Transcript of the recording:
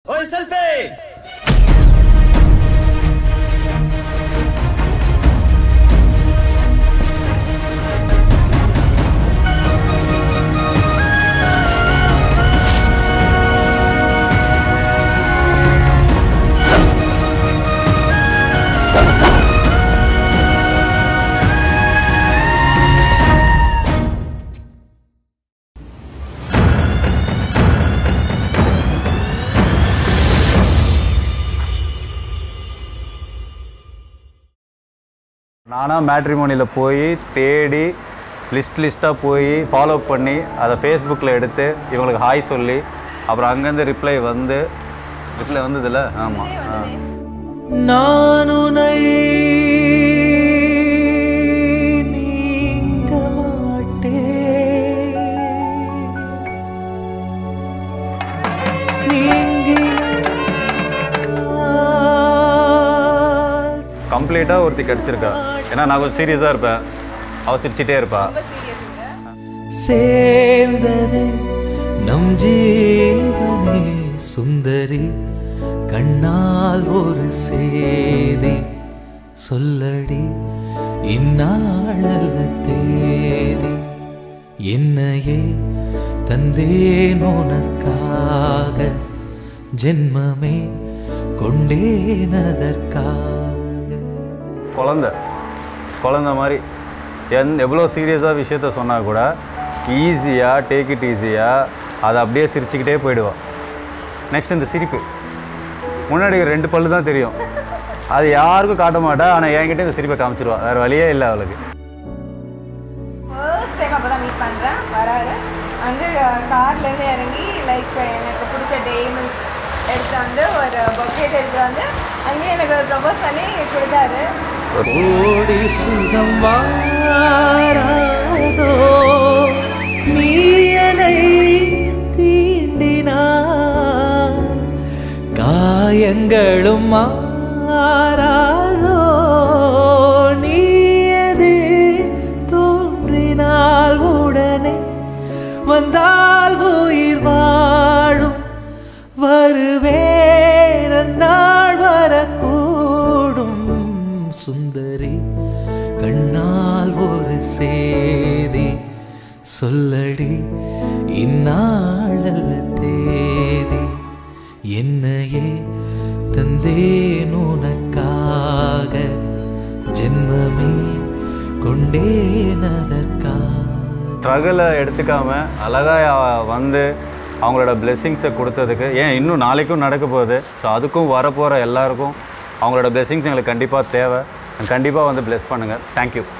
ஓய் செல்ஃபி நானாக மேட்ரிமோனியில் போய் தேடி லிஸ்ட் லிஸ்ட்டாக போய் ஃபாலோ பண்ணி அதை ஃபேஸ்புக்கில் எடுத்து இவங்களுக்கு ஹாய் சொல்லி அப்புறம் அங்கேருந்து ரிப்ளை வந்து ரிப்ளை வந்ததில்ல ஆமாம் ஆ நான் உன்னை நீங்க மாட்டேன் நீங்கினால் கம்ப்ளீட்டாக ஒருத்தி கிடச்சிருக்கா ஏன்னா நான் கொஞ்சம் சீரியஸாக இருப்பேன் அவள் சிரிச்சிட்டே இருப்பா சேர்ந்தது நம் ஜீவனே சுந்தரி கண்ணால் ஒரு சேதி சொல்லடி இந்நாளல்ல தேதி என்னையே தந்தேன் உனக்காக ஜென்மமே கொண்டேனதற்காக குழந்த குழந்த மாதிரி எந் எவ்வளோ சீரியஸாக விஷயத்த சொன்னால் கூட ஈஸியாக டேக் இட் ஈஸியாக அதை அப்படியே சிரிச்சுக்கிட்டே போயிடுவான் நெக்ஸ்ட் இந்த சிரிப்பு முன்னாடி ரெண்டு பல்லு தான் தெரியும் அது யாருக்கும் காட்ட மாட்டா ஆனால் என்கிட்ட இந்த சிரிப்பை காமிச்சிருவா வேறு வழியே இல்லை அவளுக்கு ஃபர்ஸ்ட் டைம் அப்போ தான் மீட் பண்ணுறேன் வராரு வந்து கார்லேருந்து இறங்கி லைக் எனக்கு பிடிச்ச டேமண்ட் எடுத்து வந்து ஒரு பொக்கெட் எடுத்து வந்து அங்கேயே எனக்கு ஒரு ப்ரொபோஸ் பண்ணி கொடுத்தாரு கோடி சுகம் வாராதோ நீ என்னை தீண்டினார் காயங்களும் மாறாதோ நீ எது தோன்றினால் உடனே வந்தால் உயிர் வாழும் வருவேன் நாள் வரக்கூடும் சுந்தரி கண்ணால் ஒரு சேதி சொல்லடி இந்நாளல்ல தேதி என்னையே தந்தேன் உனக்காக ஜென்மமே கொண்டேன் அதற்காக ஸ்ட்ரகிளை எடுத்துக்காம அழகாக வந்து அவங்களோட பிளெஸ்ஸிங்ஸை கொடுத்ததுக்கு ஏன் இன்னும் நாளைக்கும் நடக்க போகுது ஸோ அதுக்கும் வரப்போகிற எல்லாருக்கும் அவங்களோட பிளெஸ்ஸிங்ஸ் எங்களுக்கு கண்டிப்பாக தேவை கண்டிப்பாக வந்து bless பண்ணுங்கள் தேங்க்யூ